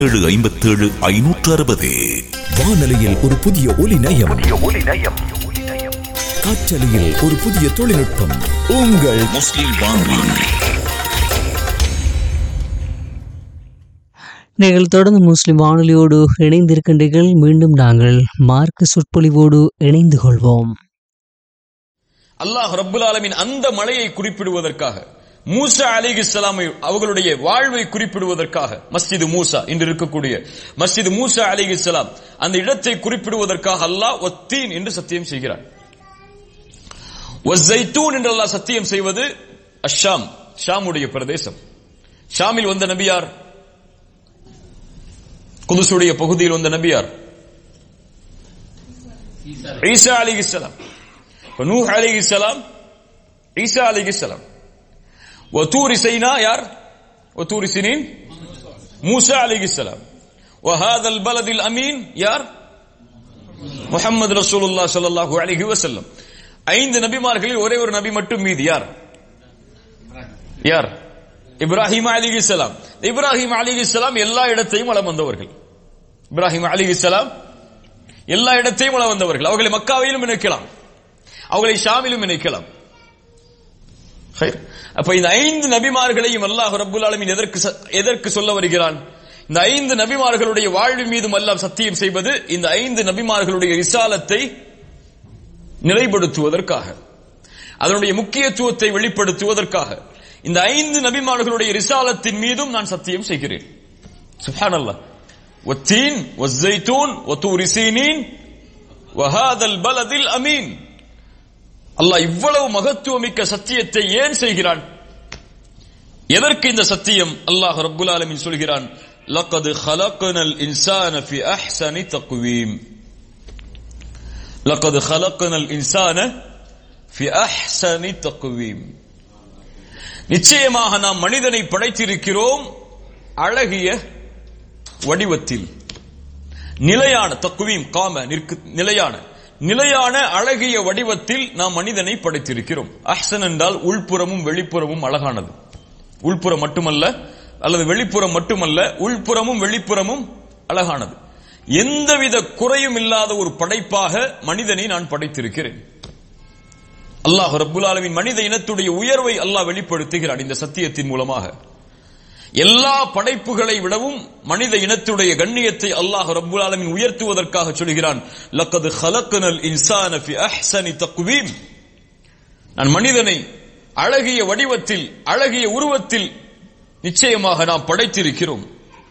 ஏழு ஐம்பத்தேழு ஐநூற்று அறுபது வானொலியில் ஒரு புதிய ஒலி நயம் காற்றலையில் ஒரு புதிய தொழில்நுட்பம் உங்கள் முஸ்லிம் வானொலி நீங்கள் தொடர்ந்து முஸ்லிம் வானொலியோடு இணைந்திருக்கின்றீர்கள் மீண்டும் நாங்கள் மார்க்க சொற்பொழிவோடு இணைந்து கொள்வோம் அல்லாஹ் ரப்புல் ஆலமீன் அந்த மலையை குறிப்பிடுவதற்காக மூசா அலிகிஸ்லாம் அவர்களுடைய வாழ்வை குறிப்பிடுவதற்காக மஸ்ஜிது மூசா இன்று இருக்கக்கூடிய மஸ்ஜிது மூசா அலிகிஸ்லாம் அந்த இடத்தை குறிப்பிடுவதற்காக அல்லாஹ் ஒத்தீன் என்று சத்தியம் செய்கிறார் ஒஸ்ஸைத்தூன் என்று அல்லாஹ் சத்தியம் செய்வது அஷாம் ஷாமுடைய பிரதேசம் ஷாமில் வந்த நபியார் குதுசுடைய பகுதியில் வந்த நபியார் ஈசா அலிகிஸ்லாம் இப்ப நூஹ் அலிகிஸ்லாம் ஈசா அலிகிஸ்லாம் وطور سيناء يار وطور سنين موسى عليه السلام وهذا البلد الأمين يار முஹம்மது ரசூலுல்லாஹ் ஸல்லல்லாஹு அலைஹி வஸல்லம் ஐந்து நபிமார்களில் ஒரே ஒரு நபி மட்டும் மீதி யார் யார் இப்ராஹிம் அலிஹிஸ்ஸலாம் இப்ராஹிம் அலிஹிஸ்ஸலாம் எல்லா இடத்தையும் வளம் வந்தவர்கள் இப்ராஹிம் அலிஹிஸ்ஸலாம் எல்லா இடத்தையும் வளம் வந்தவர்கள் அவர்களை மக்காவிலும் இணைக்கலாம் அவர்களை ஷாமிலும் இணைக்கலாம் ஹைர். அப்ப இந்த ஐந்து நபிமார்களையும் அல்லாஹ் ரப்புல் ஆலமீன் எதற்கு ச- எதற்கு சொல்ல வருகிறான் இந்த ஐந்து நபிமார்களுடைய வாழ்வு மீதும் அல்லாஹ் சத்தியம் செய்வது இந்த ஐந்து நபிமார்களுடைய ரிசாலத்தை நிலைப்படுத்துவதற்காக அதனுடைய முக்கியத்துவத்தை வெளிப்படுத்துவதற்காக இந்த ஐந்து நபிமார்களுடைய ரிசாலத்தின் மீதும் நான் சத்தியம் செய்கிறேன் சுப்ஹானல்லாஹ் والتين والزيتون وطور سينين وهذا البلد الأمين அல்லாஹ் இவ்வளவு மகத்துவமிக்க சத்தியத்தை ஏன் செய்கிறான் எதற்கு இந்த சத்தியம் அல்லாஹ் ரப்புல் ஆலமீன் சொல்கிறான் لقد خلقنا الإنسان في أحسن تقويم لقد خلقنا الإنسان في أحسن تقويم நிச்சயமாக நாம் மனிதனை படைத்திருக்கிறோம் அழகிய வடிவத்தில் நிலையான தக்குவீம் காம நிற்கு நிலையான நிலையான அழகிய வடிவத்தில் நாம் மனிதனை படைத்திருக்கிறோம் அஹ்சன் என்றால் உள்புறமும் வெளிப்புறமும் அழகானது உள்புறம் மட்டுமல்ல அல்லது வெளிப்புறம் மட்டுமல்ல உள்புறமும் வெளிப்புறமும் அழகானது எந்தவித குறையும் இல்லாத ஒரு படைப்பாக மனிதனை நான் படைத்திருக்கிறேன் அல்லாஹ் ரப்புல் ஆலமீன் மனித இனத்துடைய உயர்வை அல்லாஹ் வெளிப்படுத்துகிறான் இந்த சத்தியத்தின் மூலமாக எல்லா படைப்புகளை விடவும் மனித இனத்துடைய கண்ணியத்தை அல்லாஹ் ரப்புல் ஆலமீன் உயர்த்துவதற்காக சொல்கிறான் லக்கது ஹலக்கனல் இன்சான ஃபி அஹ்சனி தக்வீம் நான் மனிதனை அழகிய வடிவத்தில் அழகிய உருவத்தில் நிச்சயமாக நாம் படைத்திருக்கிறோம்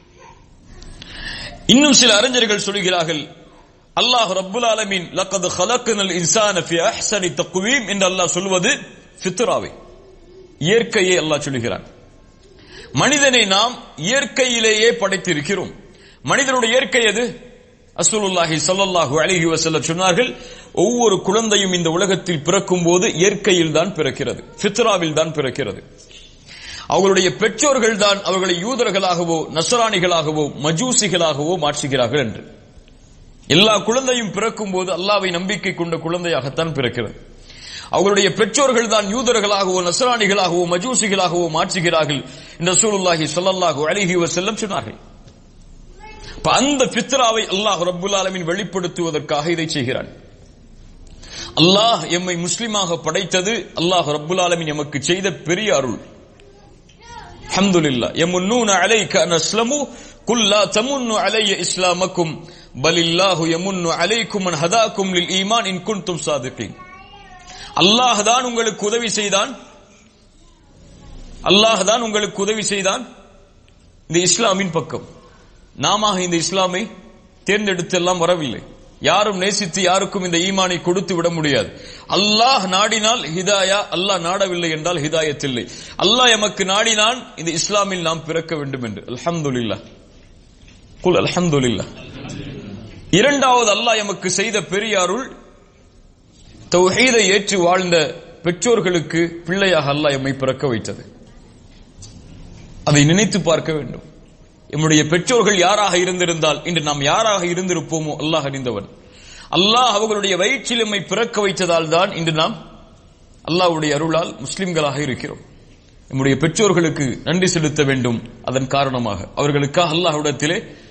இன்னும் சில அறிஞர்கள் சொல்கிறார்கள் அல்லாஹ் ரப்புல் ஆலமீன் லக்கது ஹலக்கனல் இன்சான ஃபி அஹ்சனி தக்வீம் என்று அல்லாஹ் சொல்வது ஃபித்ராவை இயற்கையை அல்லாஹ் சொல்கிறான் மனிதனை நாம் இயற்கையிலேயே படைத்திருக்கிறோம் மனிதனுடைய இயற்கை எது அஸ்ஸலுல்லாஹி ஸல்லல்லாஹு அலைஹி வஸல்லம் சொன்னார்கள் ஒவ்வொரு குழந்தையும் இந்த உலகத்தில் பிறக்கும் போது இயற்கையில் தான் பிறக்கிறது ஃபித்ராவில் தான் பிறக்கிறது அவர்களுடைய பெற்றோர்கள் தான் அவர்களை யூதர்களாகவோ நசராணிகளாகவோ மஜூசிகளாகவோ மாற்றுகிறார்கள் என்று எல்லா குழந்தையும் பிறக்கும் போது அல்லாவை நம்பிக்கை கொண்ட குழந்தையாகத்தான் பிறக்கிறது அவர்களுடைய பெற்றோர்கள் தான் யூதர்களாகவோ நசராணிகளாகவோ மஜூசிகளாகவோ மாற்றுகிறார்கள் என்று ரசூலுல்லாஹி ஸல்லல்லாஹு அலைஹி வஸல்லம் சொன்னார்கள் அப்ப அந்த ஃபித்ராவை அல்லாஹ் ரப்புல் ஆலமீன் வெளிப்படுத்துவதற்காக இதை செய்கிறான் அல்லாஹ் எம்மை முஸ்லிமாக படைத்தது அல்லாஹ் ரப்புல் ஆலமீன் எமக்கு செய்த பெரிய அருள் அல்ஹம்துலில்லாஹ் யமுன்னூன அலைக அன் அஸ்லமு குல் லா தமுன்னு அலைய இஸ்லாமக்கும் பலில்லாஹு யமுன்னு அலைக்கும் அன் ஹதாக்கும் லில் ஈமான் இன் குன்தும் சாதிகீன் அல்லாஹ் தான் உங்களுக்கு உதவி செய்தான் அல்லாஹ் தான் உங்களுக்கு உதவி செய்தான் இந்த இஸ்லாமின் பக்கம் நாம இந்த இஸ்லாமை தேர்ந்தெடுத்து எல்லாம் வரவில்லை யாரும் நேசித்து யாருக்கும் இந்த ஈமானை கொடுத்து விட முடியாது அல்லாஹ் நாடினால் ஹிதாயா அல்லாஹ் நாடவில்லை என்றால் ஹிதாயத் இல்லை அல்லாஹ் எமக்கு நாடினான் இந்த இஸ்லாமில் நாம் பிறக்க வேண்டும் என்று அல்ஹம்துலில்லாஹ் குல் அல்ஹம்துலில்லாஹ் இரண்டாவது அல்லாஹ் எமக்கு செய்த பெரிய அருள் தௌஹீதை ஏற்று வாழ்ந்த பெற்றோர்களுக்கு பிள்ளையாக அல்லாஹ் எம்மை பிறக்க வைத்தது அதை நினைத்து பார்க்க வேண்டும் எம்முடைய பெற்றோர்கள் யாராக இருந்திருந்தால் இன்று நாம் யாராக இருந்திருப்போமோ அல்லாஹ் அறிந்தவன் அல்லாஹ் அவர்களுடைய வயிற்றில் எம்மை பிறக்க வைத்ததால் தான் இன்று நாம் அல்லாஹ்வுடைய அருளால் முஸ்லிம்களாக இருக்கிறோம் நம்முடைய பெற்றோர்களுக்கு நன்றி செலுத்த வேண்டும் அதன் காரணமாக அவர்களுக்காக அல்லாஹ்விடத்திலே